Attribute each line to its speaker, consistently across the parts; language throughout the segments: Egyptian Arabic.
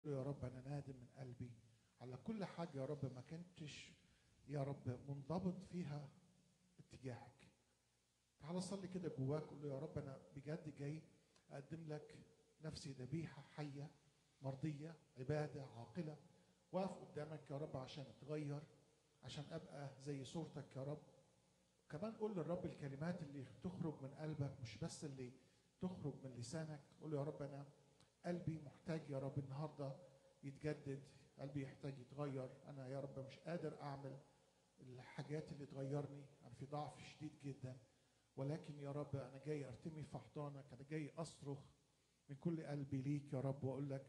Speaker 1: يا رب انا نادم من قلبي على كل حاجه يا رب ما كنتش يا رب منضبط فيها اتجاهك تعال صلي كده جواك قول له يا رب انا بجد جاي اقدم لك نفسي ذبيحه حيه مرضيه عباده عاقله واقف قدامك يا رب عشان اتغير عشان ابقى زي صورتك يا رب كمان قول للرب الكلمات اللي تخرج من قلبك مش بس اللي تخرج من لسانك قول له يا رب انا قلبي محتاج يا رب النهارده يتجدد قلبي يحتاج يتغير انا يا رب مش قادر اعمل الحاجات اللي تغيرني انا في ضعف شديد جدا ولكن يا رب انا جاي ارتمي في احضانك انا جاي اصرخ من كل قلبي ليك يا رب واقول لك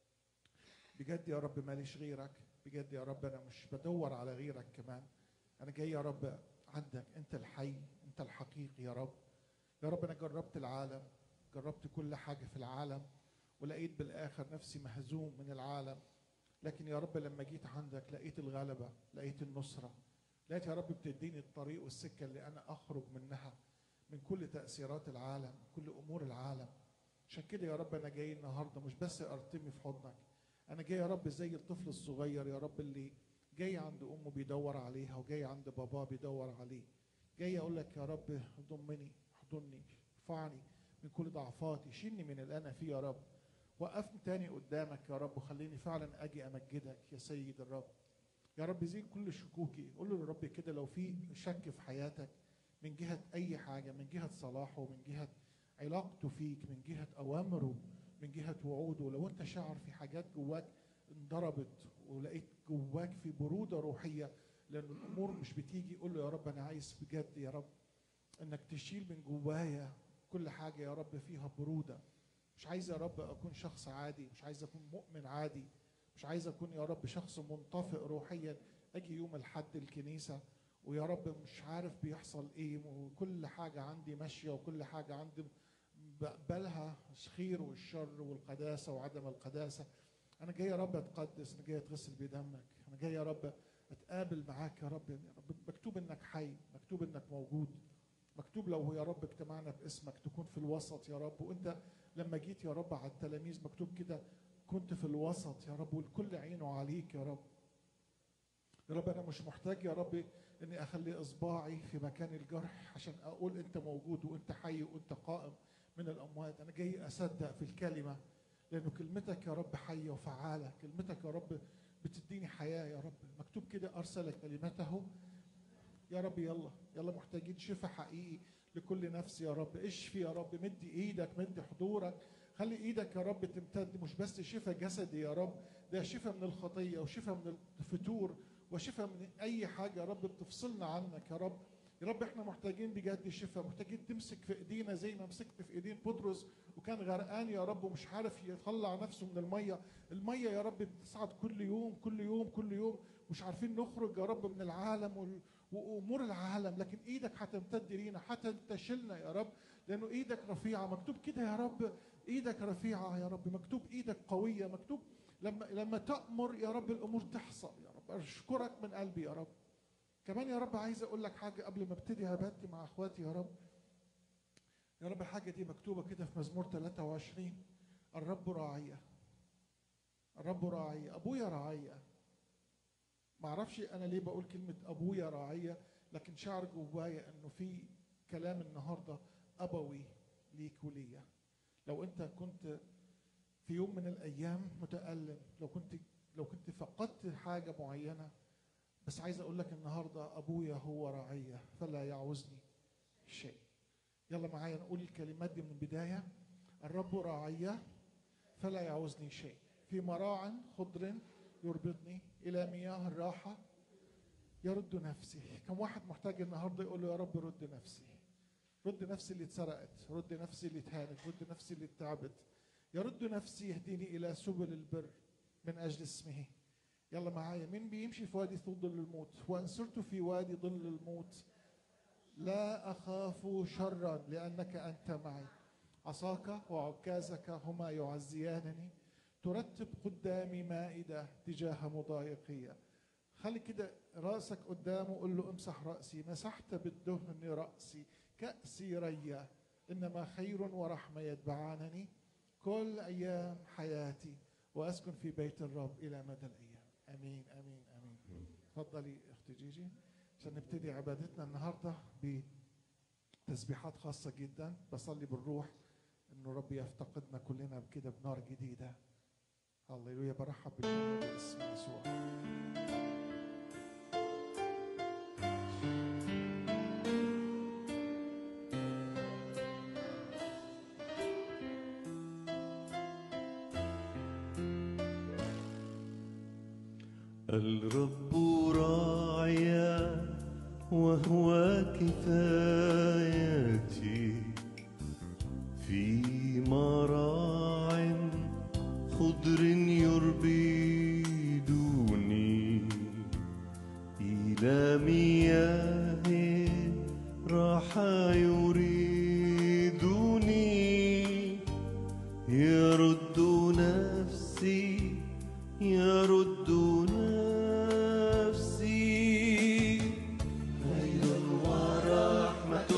Speaker 1: بجد يا رب ماليش غيرك بجد يا رب انا مش بدور على غيرك كمان انا جاي يا رب عندك انت الحي انت الحقيقي يا رب يا رب انا جربت العالم جربت كل حاجه في العالم ولقيت بالاخر نفسي مهزوم من العالم لكن يا رب لما جيت عندك لقيت الغلبه لقيت النصره لقيت يا رب بتديني الطريق والسكه اللي انا اخرج منها من كل تاثيرات العالم كل امور العالم عشان كده يا رب انا جاي النهارده مش بس ارتمي في حضنك انا جاي يا رب زي الطفل الصغير يا رب اللي جاي عند امه بيدور عليها وجاي عند باباه بيدور عليه جاي اقول لك يا رب ضمني احضني ارفعني من كل ضعفاتي شيلني من اللي انا فيه يا رب وقفني تاني قدامك يا رب وخليني فعلا اجي امجدك يا سيد الرب يا رب زين كل شكوكي قول له للرب كده لو في شك في حياتك من جهه اي حاجه من جهه صلاحه من جهه علاقته فيك من جهه اوامره من جهه وعوده لو انت شعر في حاجات جواك انضربت ولقيت جواك في بروده روحيه لان الامور مش بتيجي قول له يا رب انا عايز بجد يا رب انك تشيل من جوايا كل حاجه يا رب فيها بروده مش عايز يا رب اكون شخص عادي مش عايز اكون مؤمن عادي مش عايز اكون يا رب شخص منطفئ روحيا اجي يوم الحد الكنيسه ويا رب مش عارف بيحصل ايه وكل حاجه عندي ماشيه وكل حاجه عندي بقبلها الخير والشر والقداسه وعدم القداسه انا جاي يا رب اتقدس انا جاي اتغسل بدمك انا جاي يا رب اتقابل معاك يا رب يا رب مكتوب انك حي مكتوب انك موجود مكتوب لو يا رب اجتمعنا باسمك تكون في الوسط يا رب وانت لما جيت يا رب على التلاميذ مكتوب كده كنت في الوسط يا رب والكل عينه عليك يا رب يا رب انا مش محتاج يا رب اني اخلي اصبعي في مكان الجرح عشان اقول انت موجود وانت حي وانت قائم من الاموات انا جاي اصدق في الكلمه لانه كلمتك يا رب حيه وفعاله كلمتك يا رب بتديني حياه يا رب مكتوب كده ارسل كلمته يا رب يلا يلا محتاجين شفاء حقيقي لكل نفس يا رب اشفي يا رب مد ايدك مد حضورك خلي ايدك يا رب تمتد مش بس شفاء جسدي يا رب ده شفاء من الخطيه وشفاء من الفتور وشفاء من اي حاجه يا رب بتفصلنا عنك يا رب يا رب احنا محتاجين بجد شفاء محتاجين تمسك في ايدينا زي ما مسكت في ايدين بطرس وكان غرقان يا رب ومش عارف يطلع نفسه من الميه الميه يا رب بتصعد كل يوم كل يوم كل يوم مش عارفين نخرج يا رب من العالم وامور العالم لكن ايدك هتمتد لينا هتنتشلنا يا رب لانه ايدك رفيعه مكتوب كده يا رب ايدك رفيعه يا رب مكتوب ايدك قويه مكتوب لما لما تامر يا رب الامور تحصل يا رب اشكرك من قلبي يا رب كمان يا رب عايز اقول لك حاجه قبل ما ابتدي هباتي مع اخواتي يا رب يا رب الحاجه دي مكتوبه كده في مزمور 23 الرب راعيه الرب راعيه ابويا راعيه ما اعرفش انا ليه بقول كلمه ابويا راعيه لكن شعر جوايا انه في كلام النهارده ابوي ليك وليا لو انت كنت في يوم من الايام متالم لو كنت لو كنت فقدت حاجه معينه بس عايز اقول لك النهارده ابويا هو راعيه فلا يعوزني شيء يلا معايا نقول الكلمات دي من البدايه الرب راعيه فلا يعوزني شيء في مراع خضر يربطني الى مياه الراحه يرد نفسي كم واحد محتاج النهارده يقول له يا رب رد نفسي رد نفسي اللي اتسرقت رد نفسي اللي اتهانت رد نفسي اللي اتعبت يرد نفسي يهديني الى سبل البر من اجل اسمه يلا معايا مين بيمشي في وادي ظل الموت وان سرت في وادي ظل الموت لا اخاف شرا لانك انت معي عصاك وعكازك هما يعزيانني ترتب قدامي مائده تجاه مضايقيه خلي كده راسك قدامه قول له امسح راسي مسحت بالدهن راسي كاسي ريا انما خير ورحمه يتبعانني كل ايام حياتي واسكن في بيت الرب الى مدى الايام امين امين امين اتفضلي اختي جيجي عشان نبتدي عبادتنا النهارده بتسبيحات خاصه جدا بصلي بالروح انه رب يفتقدنا كلنا بكده بنار جديده هللويا برحب بالجميع باسم يسوع
Speaker 2: الرب راعيا وهو كفايتي في مراع خضر يربدني إلى مياه راحة يريدني يرد نفسي يرد نفسي خير ورحمة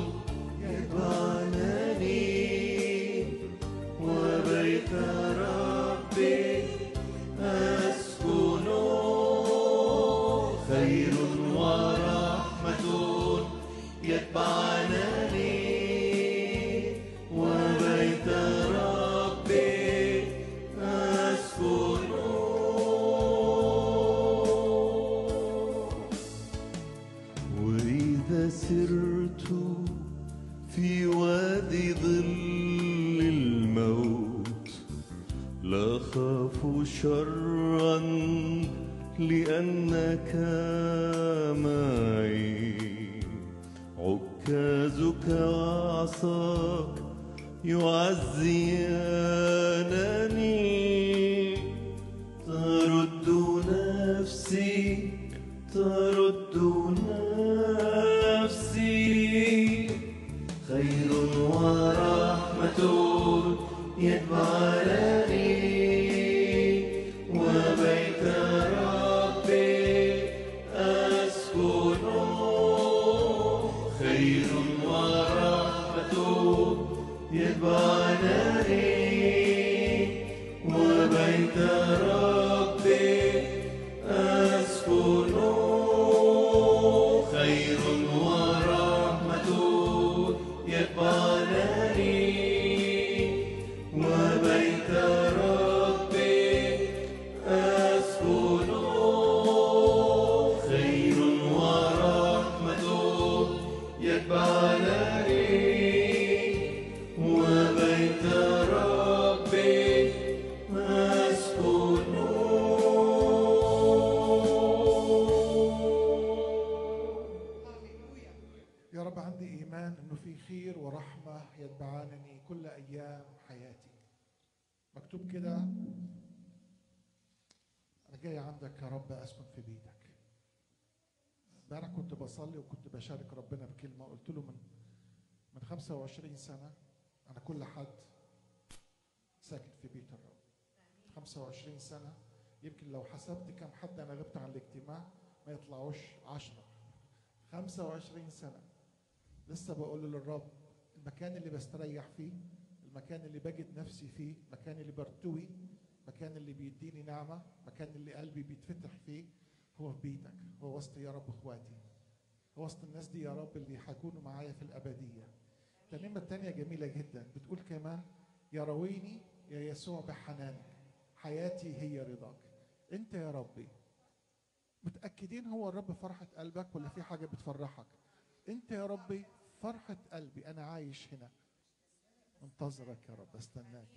Speaker 2: يبعنني وبيت ربي أسكن خير ورحمة يتبعنني وبيت ربي أسكن وإذا سرت في وادي ظل الموت لا خاف شرا لأنك معي عكازك وعصاك يعزيانني ترد نفسي ترد نفسي خير ورحمة يتبعنني وبيت ربي أسكن خير ورحمة يتبعنني وبيت ربي أسكن خير ورحمة يتبعنني وبيت ربي أسكن خير ورحمة يتبعنني وبيت ربي أسكن
Speaker 1: يا رب عندي ايمان انه في خير ورحمه يتبعانني كل ايام حياتي مكتوب كده انا جاي عندك يا رب اسكن في بيتك امبارح كنت بصلي وكنت بشارك ربنا بكلمه قلت له من من 25 سنه انا كل حد ساكن في بيت الرب 25 سنه يمكن لو حسبت كم حد انا غبت عن الاجتماع ما يطلعوش 10 25 سنه لسه بقول للرب المكان اللي بستريح فيه المكان اللي بجد نفسي فيه المكان اللي برتوي المكان اللي بيديني نعمة المكان اللي قلبي بيتفتح فيه هو في بيتك هو وسط يا رب اخواتي هو وسط الناس دي يا رب اللي هيكونوا معايا في الأبدية الترنيمة التانية جميلة جدا بتقول كمان يرويني يا يسوع بحنانك حياتي هي رضاك انت يا ربي متأكدين هو الرب فرحة قلبك ولا في حاجة بتفرحك انت يا ربي فرحة قلبي انا عايش هنا منتظرك يا رب استناك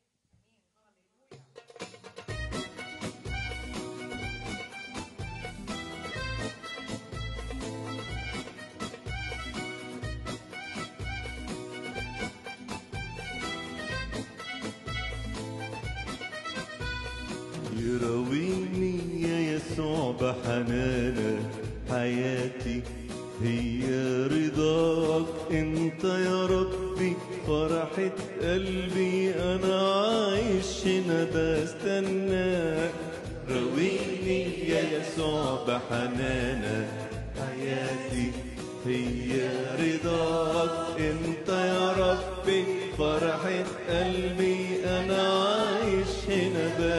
Speaker 2: يراويني يا يسوع بحنانك حياتي هي رضاك انت يا ربي فرحة قلبي انا عايش هنا بستناك راويني يا يسوع بحنانك حياتي هي رضاك انت يا ربي فرحة قلبي انا عايش هنا بستناك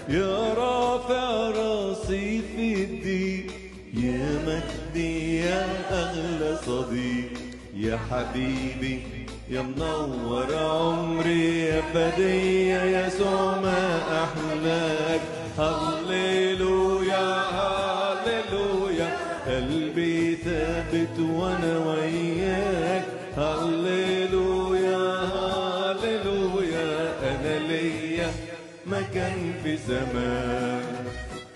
Speaker 2: يا رافع راسي في الدين يا مجدي يا أغلى صديق يا حبيبي يا منور عمري يا فدية يسوع ما أحلاك هللويا هللويا قلبي ثابت وانا وياك هللويا هللويا انا ليا مكان في زمان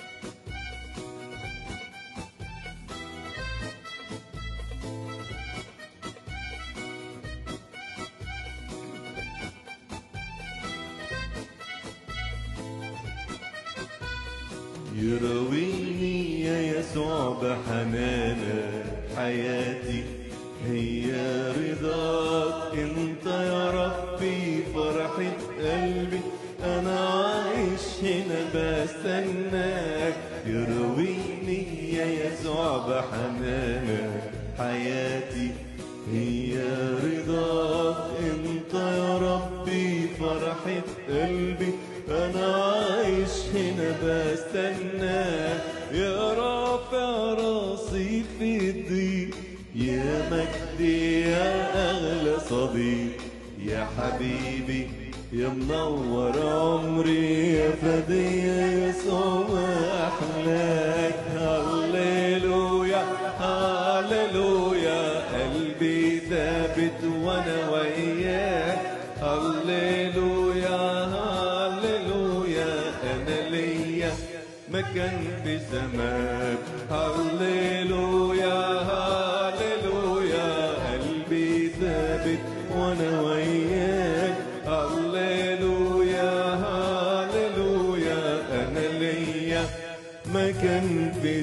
Speaker 2: يرويني يا يسوع بحنانك حياتي هي رضاك انت يا ربي فرحة قلبي انا عايش هنا بستناك يرويني يا يسوع بحنانك حياتي هي رضاك انت يا ربي فرحة قلبي انا عايش هنا بستناك يا رافع راسي في الضيق يا مجدي يا اغلى صديق يا حبيبي يا منور عمري يا فدية يسوع ما احلاك هللويا هللويا قلبي ثابت وانا وياك هللويا هللويا انا ليا مكان في زمان هللويا هللويا قلبي ثابت وانا وياك هللويا هللويا انا ليا مكان في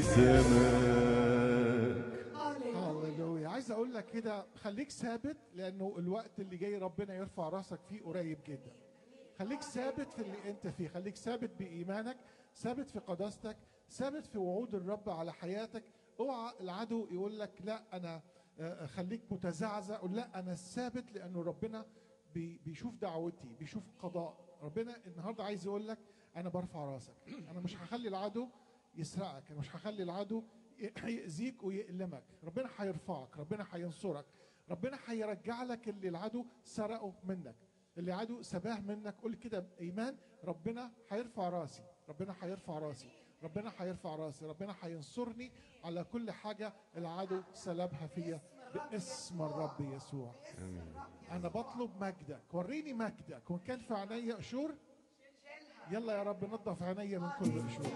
Speaker 2: زمان
Speaker 1: هللويا عايز اقول لك كده خليك ثابت لانه الوقت اللي جاي ربنا يرفع راسك فيه قريب جدا خليك ثابت في اللي انت فيه خليك ثابت بايمانك ثابت في قداستك ثابت في وعود الرب على حياتك اوعى العدو يقول لك لا انا آه، خليك متزعزع قول لا انا ثابت لانه ربنا بي- بيشوف دعوتي بيشوف قضاء ربنا النهارده عايز يقول لك انا برفع راسك انا مش هخلي العدو يسرقك انا مش هخلي العدو يأذيك ويألمك ربنا هيرفعك ربنا هينصرك ربنا هيرجع لك اللي العدو سرقه منك اللي العدو سباه منك قول كده بإيمان ربنا هيرفع راسي ربنا هيرفع راسي ربنا هيرفع راسي ربنا هينصرني على كل حاجة العدو سلبها فيا باسم الرب يسوع أنا بطلب مجدك وريني مجدك وإن كان في عينيا قشور يلا يا رب نظف عينيا من كل قشور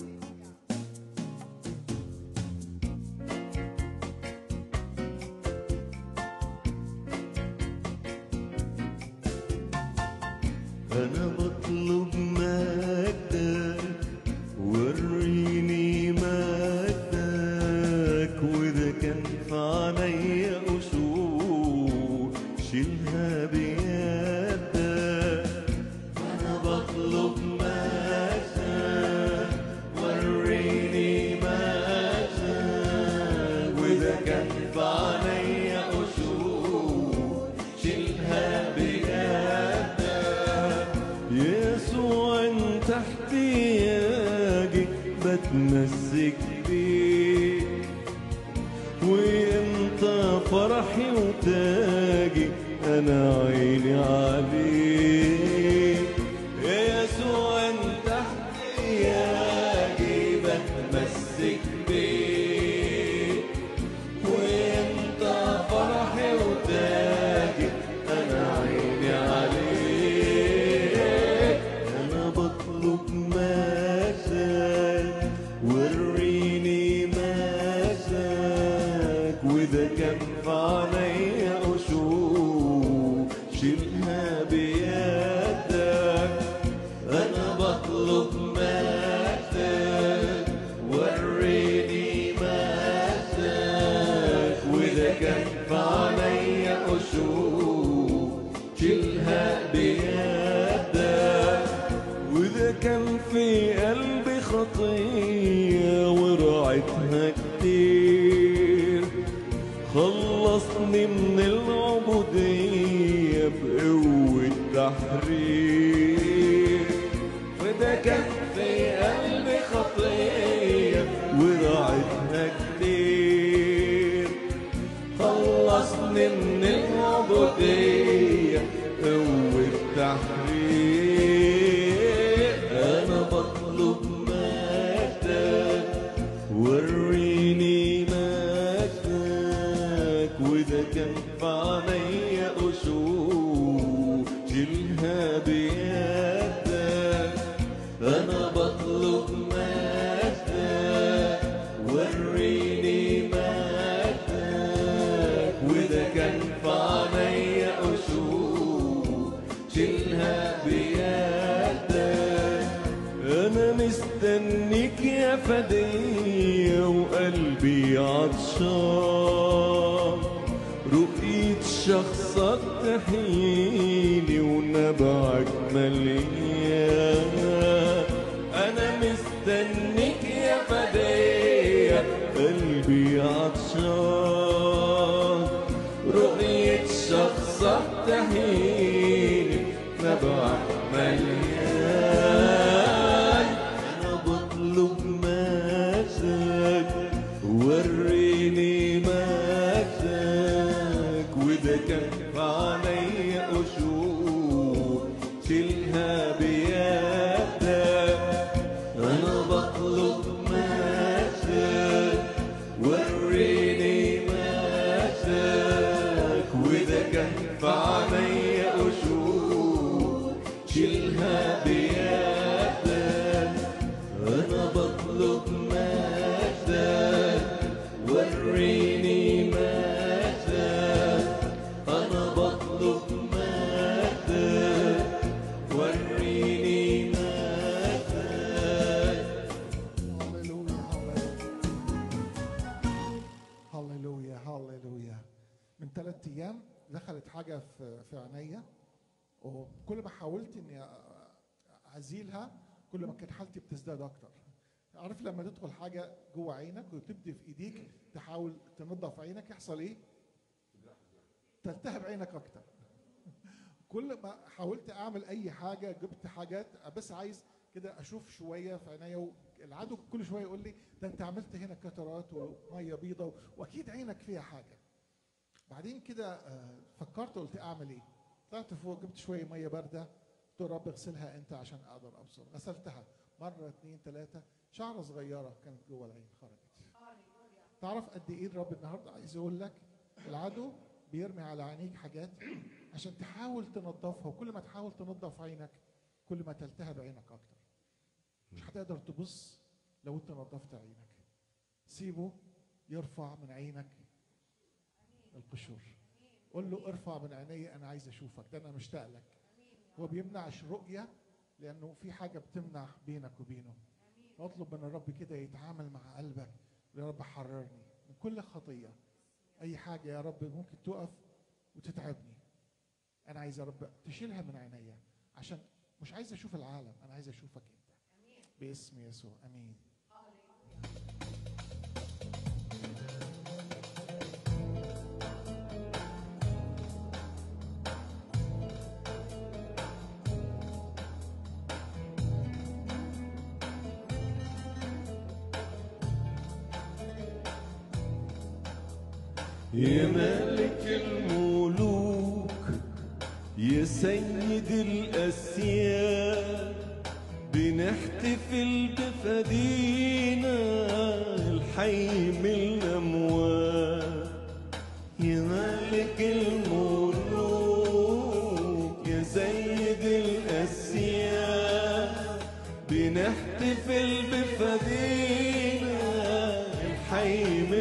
Speaker 2: أنا بطلب مجدك وريني مجدك وإذا كان في عينيا قشور شيلها بيدك أنا بطلب مجدك وريني مجدك وإذا كان في عينيا قشور شيلها بيدك يسوع انت احتياجي بتمسك بيك وانت فرحي وتاجي انا عيني عليك يا يسوع انت احتياجي بتمسك بيك وانت فرحي وتاجي انا عيني عليك انا بطلب مجدك وريني مجدك واذا كان في عينيا قشور شيلها بيدك انا بطلب مجدك وريني مجدك واذا كان في عينيا قشور شيلها بيدك واذا كان في قلبي خطيه ورعتها كتير خلصني من العبودية بقوة تحرير وده كان في قلبي خطية ورعتها كتير خلصني من العبودية قوة تحرير أنا بطلب مجدك وريني مجدك وده كان في عينيا قشور شيلها بيدك أنا بطلب مجدك وريني مجدك وده كان في عينيا قشور شيلها بيدك أنا مستنيك يا فدية وقلبي عطشان رؤية شخصك تحييني ونبعك مليان أنا مستنيك يا فدية قلبي عطشان رؤية شخصك تحييني نبعك مليان أنا بطلب مجدك وريني مجدك وده كان في عينيا قشور شيلها بيدك أنا بطلب مجدك وريني مجدك وده كان في عينيا قشور شيلها بيدك أنا بطلب مجدك وريني مجدك أنا بطلب مجدك وريني مجدك
Speaker 1: هللويا هللويا هللويا هللويا من ثلاث ايام دخلت حاجه في في عينيا وكل ما حاولت اني ازيلها كل ما كانت حالتي بتزداد اكتر عارف لما تدخل حاجه جوه عينك وتبدي في ايديك تحاول تنظف عينك يحصل ايه تلتهب عينك اكتر كل ما حاولت اعمل اي حاجه جبت حاجات بس عايز كده اشوف شويه في عينيا العدو كل شويه يقول لي ده انت عملت هنا كترات وميه بيضه واكيد عينك فيها حاجه بعدين كده آه، فكرت قلت اعمل ايه طلعت فوق جبت شويه ميه بارده قلت له رب اغسلها انت عشان اقدر ابصر غسلتها مره اثنين ثلاثه شعره صغيره كانت جوه العين خرجت تعرف قد ايه الرب النهارده عايز يقول لك العدو بيرمي على عينيك حاجات عشان تحاول تنظفها وكل ما تحاول تنظف عينك كل ما تلتهب عينك اكتر مش هتقدر تبص لو انت نظفت عينك سيبه يرفع من عينك القشور قول له ارفع من عيني انا عايز اشوفك ده انا مشتاق لك هو بيمنع الرؤيه لانه في حاجه بتمنع بينك وبينه اطلب من الرب كده يتعامل مع قلبك يا رب حررني من كل خطيه اي حاجه يا رب ممكن تقف وتتعبني انا عايز يا رب تشيلها من عينيا عشان مش عايز اشوف العالم انا عايز اشوفك انت باسم يسوع امين
Speaker 2: يا ملك الملوك يا سيد الأسياد بنحتفل بفدينا الحي من الأموات يا ملك الملوك يا سيد الأسياد بنحتفل بفدينا الحي من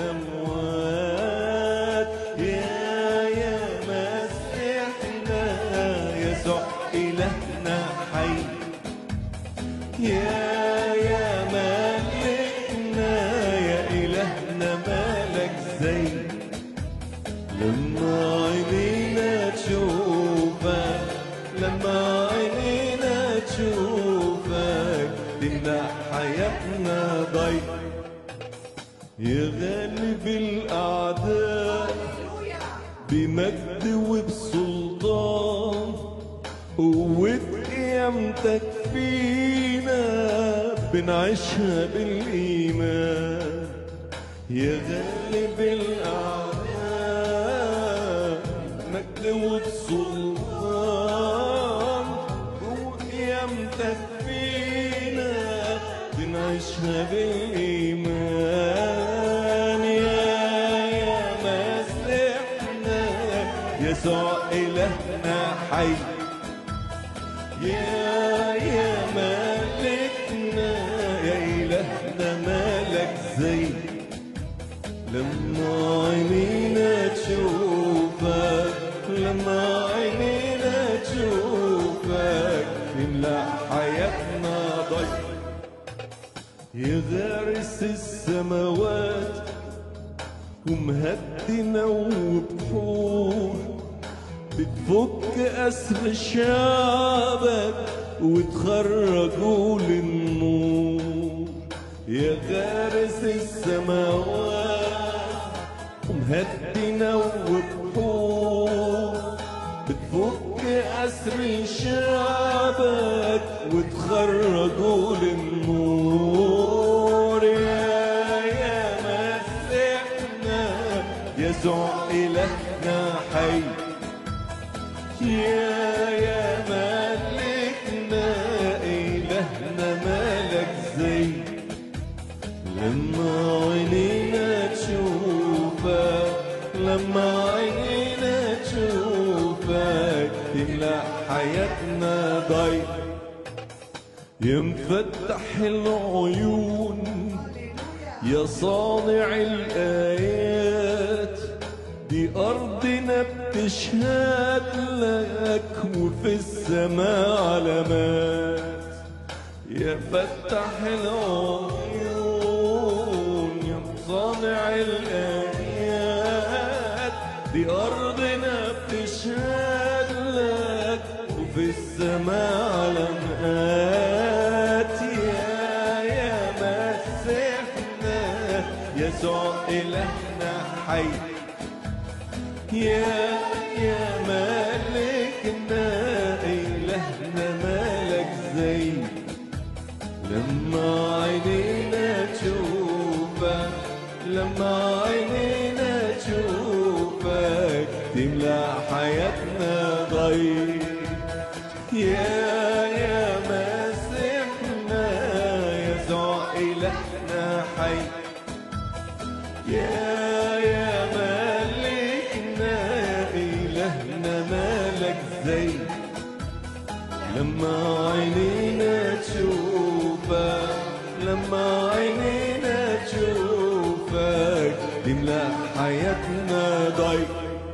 Speaker 2: الأموات يا يا مسيحنا يسوع إلهنا حي يا يا ملكنا يا إلهنا مالك زي لما عينينا تشوفك لما عينينا تشوفك تملى حياتنا ضيق يا غالب الأعداء بمجد وبسلطان قوة قيامتك فيه بنعيشها بالإيمان يا غالب الأعداء مجد والسلطان وقيامتك فينا بنعيشها بالإيمان يا يا مسيحنا يسوع إلهنا حي يا يا مالكنا يا إلهنا مالك زي لما عينينا تشوفك لما عينينا تشوفك تملى حياتنا ضي يا غارس السماوات ومهدنا وبحور بتفك أسر شعبك وتخرجوا للنور يا غارس السماوات ومهدنا وبحور بتفك أسر شعبك وتخرجوا للنور يا يا مسيحنا يسوع إلهنا حي يا يا مالكنا إلهنا مالك زي لما عينينا تشوفك لما عينينا تشوفك تملى حياتنا ضي يا مفتح العيون يا صانع الآيات دي أرضنا بتشهد لك وفي السماء علامات يا فتح العيون يا صانع الآيات دي أرضنا بتشهد لك وفي السماء علامات يا يا مسيحنا يسوع إلهنا حي يا يا مالكنا إلهنا مالك زي لما عينينا تشوفك لما عينينا تشوفك تملى حياتنا ضي يا يا مسيحنا يسوع إلهنا حي يا يا مالكنا إلهنا مالك زي لما عينينا تشوفك لما عينينا تشوفك تملى حياتنا ضي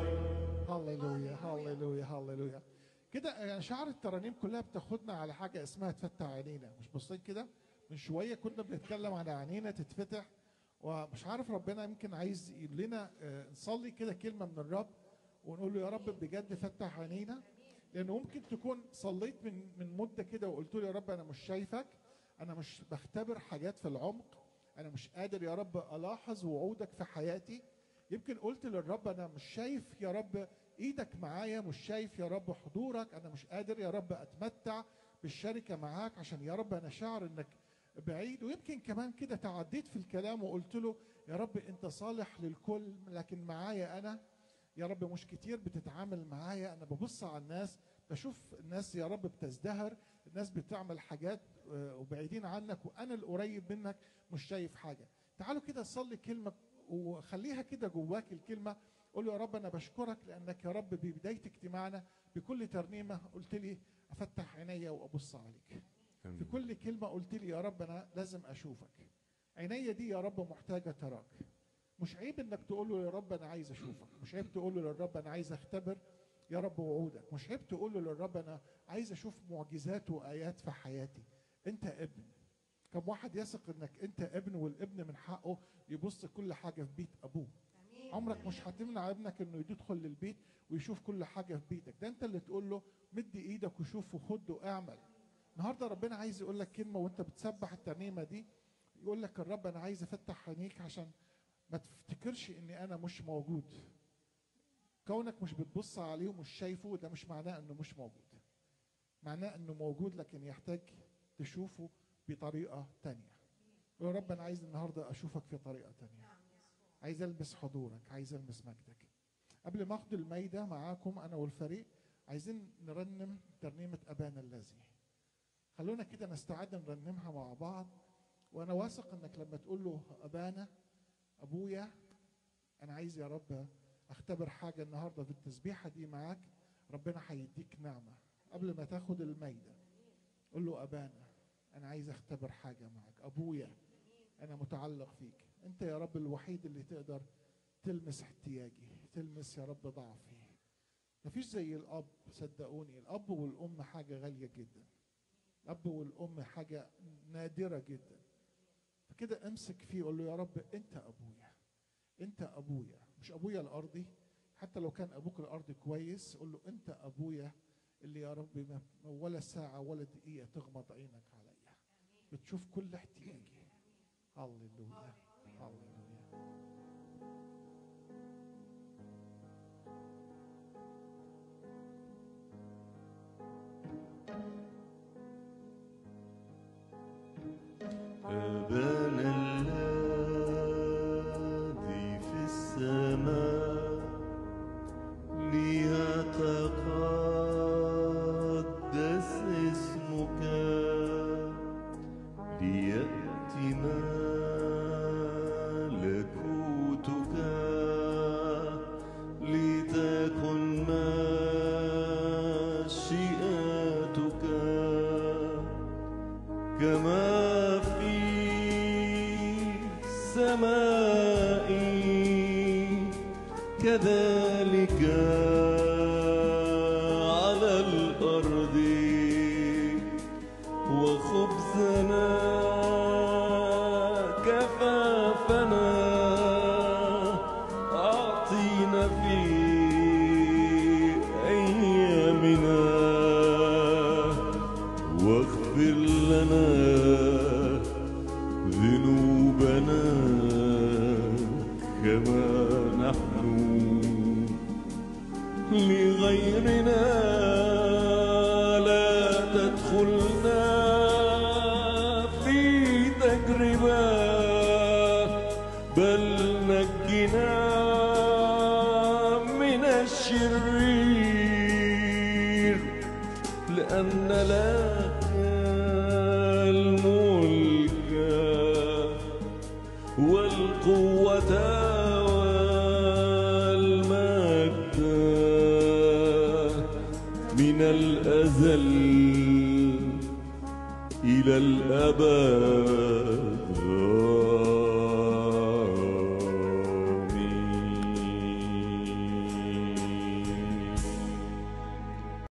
Speaker 1: هللويا هللويا هللويا كده آه، شعر الترانيم كلها بتاخدنا على حاجه اسمها تفتح عينينا مش باصين كده من شويه كنا بنتكلم على عينينا تتفتح ومش عارف ربنا يمكن عايز يقول لنا آه، نصلي كده كلمه من الرب ونقول له يا رب بجد فتح عينينا لانه ممكن تكون صليت من من مده كده وقلت له يا رب انا مش شايفك انا مش بختبر حاجات في العمق انا مش قادر يا رب الاحظ وعودك في حياتي يمكن قلت للرب انا مش شايف يا رب ايدك معايا مش شايف يا رب حضورك انا مش قادر يا رب اتمتع بالشركه معاك عشان يا رب انا شاعر انك بعيد ويمكن كمان كده تعديت في الكلام وقلت له يا رب انت صالح للكل لكن معايا انا يا رب مش كتير بتتعامل معايا انا ببص على الناس بشوف الناس يا رب بتزدهر الناس بتعمل حاجات آه، وبعيدين عنك وانا القريب منك مش شايف حاجه تعالوا كده صلي كلمه وخليها كده جواك الكلمه قول له يا رب انا بشكرك لانك يا رب ببدايه اجتماعنا بكل ترنيمه قلت لي افتح عينيا وابص عليك في كل كلمه قلت لي يا رب انا لازم اشوفك عينيا دي يا رب محتاجه تراك مش عيب انك تقول له يا رب انا عايز اشوفك مش عيب تقول له للرب انا عايز اختبر يا رب وعودك مش عيب تقول له للرب انا عايز اشوف معجزات وايات في حياتي انت ابن كم واحد يثق انك انت ابن والابن من حقه يبص كل حاجه في بيت ابوه عمرك مش هتمنع ابنك انه يدخل للبيت ويشوف كل حاجه في بيتك ده انت اللي تقول له مد ايدك وشوف وخد واعمل النهارده ربنا عايز يقول لك كلمه وانت بتسبح الترنيمه دي يقول لك الرب انا عايز افتح عينيك عشان ما تفتكرش اني انا مش موجود كونك مش بتبص عليه ومش شايفه ده مش معناه انه مش موجود معناه انه موجود لكن يحتاج تشوفه بطريقه تانية يا رب انا عايز النهارده اشوفك في طريقه تانية عايز المس حضورك عايز المس مجدك قبل ما اخد المايده معاكم انا والفريق عايزين نرنم ترنيمه ابانا الذي خلونا كده نستعد نرنمها مع بعض وانا واثق انك لما تقول له ابانا ابويا انا عايز يا رب اختبر حاجه النهارده في التسبيحه دي معاك ربنا هيديك نعمه قبل ما تاخد المايده قول له ابانا انا عايز اختبر حاجه معاك ابويا انا متعلق فيك انت يا رب الوحيد اللي تقدر تلمس احتياجي تلمس يا رب ضعفي مفيش زي الاب صدقوني الاب والام حاجه غاليه جدا الاب والام حاجه نادره جدا فكده امسك فيه قول له يا رب انت ابويا انت ابويا مش ابويا الارضي حتى لو كان ابوك الارضي كويس قول له انت ابويا اللي يا رب ما ولا ساعه ولا دقيقه تغمض عينك عليا بتشوف كل احتياجي هللويا هللويا
Speaker 2: أبانا الذي في السماء ليتقدس اسمك ليأتي ملكوتك لتكن مشيئتك كما في السماء كذلك على الأرض وخبزنا كفافنا أعطينا في أيامنا واغفر لنا ذنوبنا كما نحن لغيرنا لا تدخلنا في تجربة بل نجنا من الشرير لأن لك الملك والقوة والمجد من الأزل إلى الأبد